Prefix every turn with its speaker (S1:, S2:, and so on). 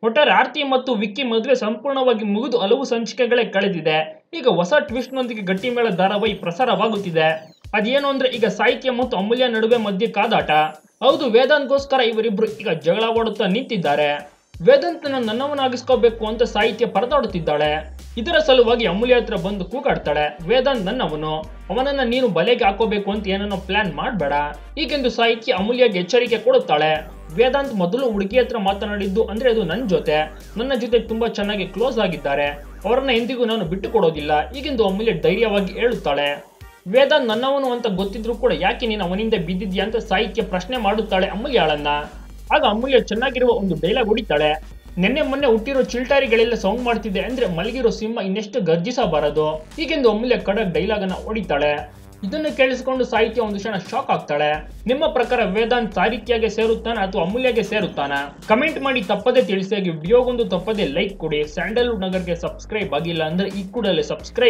S1: ಒಟ್ಟಾರೆ ಆರ್ತಿ ಮತ್ತು ವಿಕ್ಕಿ ಮದುವೆ ಸಂಪೂರ್ಣವಾಗಿ ಮುಗಿದು ಹಲವು ಸಂಚಿಕೆಗಳೇ ಕಳೆದಿದೆ ಈಗ ಹೊಸ ಟ್ವಿಸ್ಟ್ನೊಂದಿಗೆ ಗಟ್ಟಿಮೇಳ ಧಾರಾವಾಹಿ ಪ್ರಸಾರವಾಗುತ್ತಿದೆ ಅದೇನು ಅಂದ್ರೆ ಈಗ ಸಾಹಿತ್ಯ ಮತ್ತು ಅಮೂಲ್ಯ ನಡುವೆ ಮಧ್ಯೆ ಕಾದಾಟ ಹೌದು ವೇದಾಂತ್ಗೋಸ್ಕರ ಇವರಿಬ್ರು ಈಗ ಜಗಳವಾಡುತ್ತಾ ನಿಂತಿದ್ದಾರೆ ವೇದಾಂತನ ನನ್ನವನಾಗಿಸ್ಕೋಬೇಕು ಅಂತ ಸಾಹಿತ್ಯ ಪರದಾಡುತ್ತಿದ್ದಾಳೆ ಇದರ ಸಲುವಾಗಿ ಅಮೂಲ್ಯ ಹತ್ರ ಬಂದು ಕೂಗಾಡ್ತಾಳೆ ವೇದಾಂತ್ ನನ್ನವನು ಅವನನ್ನ ನೀನು ಬಲೆಗೆ ಹಾಕೋಬೇಕು ಅಂತ ಏನನ್ನೋ ಪ್ಲಾನ್ ಮಾಡಬೇಡ ಈಗೆಂದು ಸಾಹಿತ್ಯ ಅಮೂಲ್ಯಗೆ ಎಚ್ಚರಿಕೆ ಕೊಡುತ್ತಾಳೆ ವೇದಾಂತ್ ಮೊದಲು ಹುಡುಗಿ ಹತ್ರ ಮಾತನಾಡಿದ್ದು ಅಂದ್ರೆ ಅದು ನನ್ನ ಜೊತೆ ನನ್ನ ಜೊತೆ ತುಂಬಾ ಚೆನ್ನಾಗಿ ಕ್ಲೋಸ್ ಆಗಿದ್ದಾರೆ ಅವರನ್ನ ಎಂದಿಗೂ ನಾನು ಬಿಟ್ಟು ಕೊಡೋದಿಲ್ಲ ಈಗೆಂದು ಅಮೂಲ್ಯ ಧೈರ್ಯವಾಗಿ ಹೇಳುತ್ತಾಳೆ ವೇದಾಂತ್ ನನ್ನವನು ಅಂತ ಗೊತ್ತಿದ್ರು ಕೂಡ ಯಾಕೆ ನೀನು ಅವನಿಂದ ಬಿದ್ದಿದ್ಯಾ ಅಂತ ಸಾಹಿತ್ಯ ಪ್ರಶ್ನೆ ಮಾಡುತ್ತಾಳೆ ಅಮೂಲ್ಯಾಳನ್ನ ಆಗ ಅಮೂಲ್ಯ ಚೆನ್ನಾಗಿರುವ ಒಂದು ಡೈಲಾಗ್ ಹೊಡಿತಾಳೆ ನಿನ್ನೆ ಮೊನ್ನೆ ಹುಟ್ಟಿರೋ ಚಿಲ್ಟಾರಿಗಳೆಲ್ಲ ಸೌಂಡ್ ಮಾಡ್ತಿದೆ ಅಂದ್ರೆ ಮಲಗಿರೋ ಸಿಂಹ ಇನ್ನೆಷ್ಟು ಗರ್ಜಿಸಬಾರದು ಹೀಗೆಂದು ಅಮೂಲ್ಯ ಖಡಕ್ ಡೈಲಾಗ್ ಅನ್ನ ಹೊಡಿತಾಳೆ ಇದನ್ನು ಕೇಳಿಸಿಕೊಂಡು ಸಾಹಿತ್ಯ ಒಂದು ಕ್ಷಣ ಶಾಕ್ ಆಗ್ತಾಳೆ ನಿಮ್ಮ ಪ್ರಕಾರ ವೇದಾಂತ್ ಸಾಹಿತ್ಯಗೆ ಸೇರುತ್ತಾನ ಅಥವಾ ಅಮೂಲ್ಯಗೆ ಸೇರುತ್ತಾನ ಕಮೆಂಟ್ ಮಾಡಿ ತಪ್ಪದೆ ತಿಳಿಸಿ ವಿಡಿಯೋಗೊಂದು ತಪ್ಪದೆ ಲೈಕ್ ಕೊಡಿ ಸ್ಯಾಂಡಲ್ವುಡ್ ನಗರ್ಗೆ ಸಬ್ಸ್ಕ್ರೈಬ್ ಆಗಿಲ್ಲ ಅಂದ್ರೆ ಈ ಕೂಡಲೇ ಸಬ್ಸ್ಕ್ರೈಬ್